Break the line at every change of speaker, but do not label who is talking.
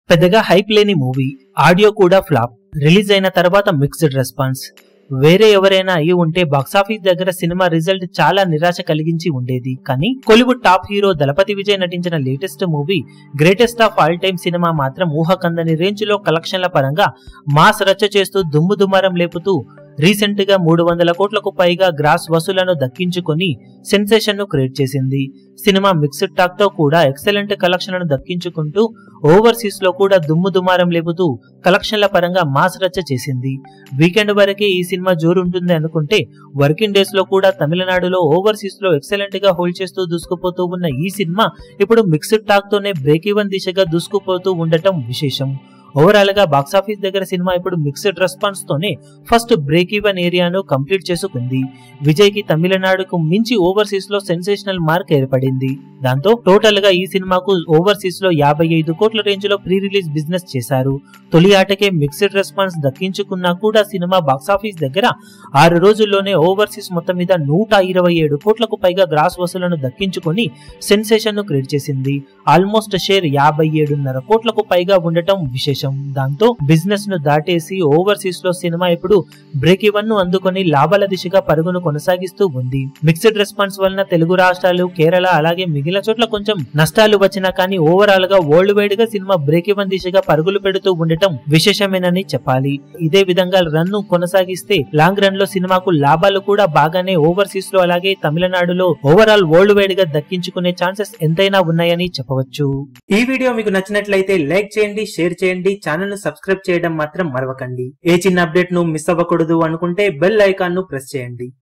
పెద్దగా హైప్ లేని movie audio కూడా ఫ్లాప్ రిలీజ్ అయిన తర్వాత మిక్స్డ్ రెస్పాన్స్ వేరే ఎవరైనా అయి ఉంటే బాక్సాఫీస్ దగ్గర సినిమా రిజల్ట్ చాలా నిరాశ కలిగించి ఉండేది కానీ కోలీవుడ్ టాప్ హీరో దళపతి విజయ్ నటించిన latest movie greatest of all time cinema మాత్రం ఊహకందని రేంజ్ లో కలెక్షన్ల పరంగా మాస్ రచ్చ చేస్తూ దుమ్ము దుమారం లేపుతూ రీసెంట్ గా మూడు వందల కోట్లకు పైగా గ్రాస్ వసూలను దక్కించుకొని సెన్సేషన్ ను క్రియేట్ చేసింది సినిమా మిక్స్డ్ టాక్ తో కూడా ఎక్సలెంట్ కలెక్షన్లను దక్కించుకుంటూ ఓవర్సీస్ లో కూడా దుమ్ము దుమారం లేపుతూ కలెక్షన్ల పరంగా మాస్ రచ్చ చేసింది వీకెండ్ వరకే ఈ సినిమా జోరు ఉంటుంది అనుకుంటే వర్కింగ్ డేస్ లో కూడా తమిళనాడులో ఓవర్సీస్ లో ఎక్సలెంట్ గా హోల్డ్ చేస్తూ దూసుకుపోతూ ఉన్న ఈ సినిమా ఇప్పుడు మిక్స్డ్ టాక్ తోనే బ్రేక్ ఈవెన్ దిశగా దూసుకుపోతూ ఉండటం విశేషం ఓవరాల్ గా బాక్సాఫీస్ దగ్గర సినిమా ఇప్పుడు మిక్స్డ్ రెస్పాన్స్ తోనే ఫస్ట్ బ్రేక్ ఈవెన్ ఏరియాను కంప్లీట్ చేసుకుంది విజయ్ కి తమిళనాడుకు మించి ఓవర్సీస్ లో సెన్సేషనల్ మార్క్ ఏర్పడింది దాంతో టోటల్ గా ఈ సినిమాకు ఓవర్సీస్ లో యాభై ఐదు కోట్ల రేంజ్ లో ప్రీ రిలీజ్ బిజినెస్ చేశారు తొలి ఆటకే మిక్స్డ్ రెస్పాన్స్ దక్కించుకున్నా కూడా సినిమా బాక్సాఫీస్ దగ్గర ఆరు రోజుల్లోనే ఓవర్సీస్ మొత్తం మీద నూట ఇరవై ఏడు కోట్లకు పైగా గ్రాస్ వసూలను దక్కించుకొని సెన్సేషన్ ను క్రియేట్ చేసింది ఆల్మోస్ట్ షేర్ యాభై ఏడున్నర కోట్లకు పైగా ఉండటం విశేషం దాంతో బిజినెస్ ను దాటేసి ఓవర్సీస్ లో సినిమా ఇప్పుడు బ్రేక్ ఈవెన్ ను అందుకొని లాభాల దిశగా పరుగును కొనసాగిస్తూ ఉంది మిక్స్డ్ రెస్పాన్స్ వలన తెలుగు రాష్ట్రాలు కేరళ అలాగే మిగిలిన చోట్ల కొంచెం నష్టాలు వచ్చినా కానీ ఓవరాల్ గా వరల్డ్ వైడ్ గా సినిమా బ్రేక్ ఈవెన్ దిశగా పరుగులు పెడుతూ ఉండటం విశేషమేనని చెప్పాలి ఇదే విధంగా రన్ ను కొనసాగిస్తే లాంగ్ రన్ లో సినిమాకు లాభాలు కూడా బాగానే ఓవర్సీస్ లో అలాగే తమిళనాడులో ఓవరాల్ వరల్డ్ వైడ్ గా దక్కించుకునే ఛాన్సెస్ ఎంతైనా ఉన్నాయని చెప్పవచ్చు ఈ వీడియో మీకు నచ్చినట్లయితే లైక్ చేయండి షేర్ చేయండి ఛానల్ ను సబ్స్క్రైబ్ చేయడం మాత్రం మరవకండి ఏ చిన్న అప్డేట్ ను మిస్ అవ్వకూడదు అనుకుంటే బెల్ ఐకాన్ ను ప్రెస్ చేయండి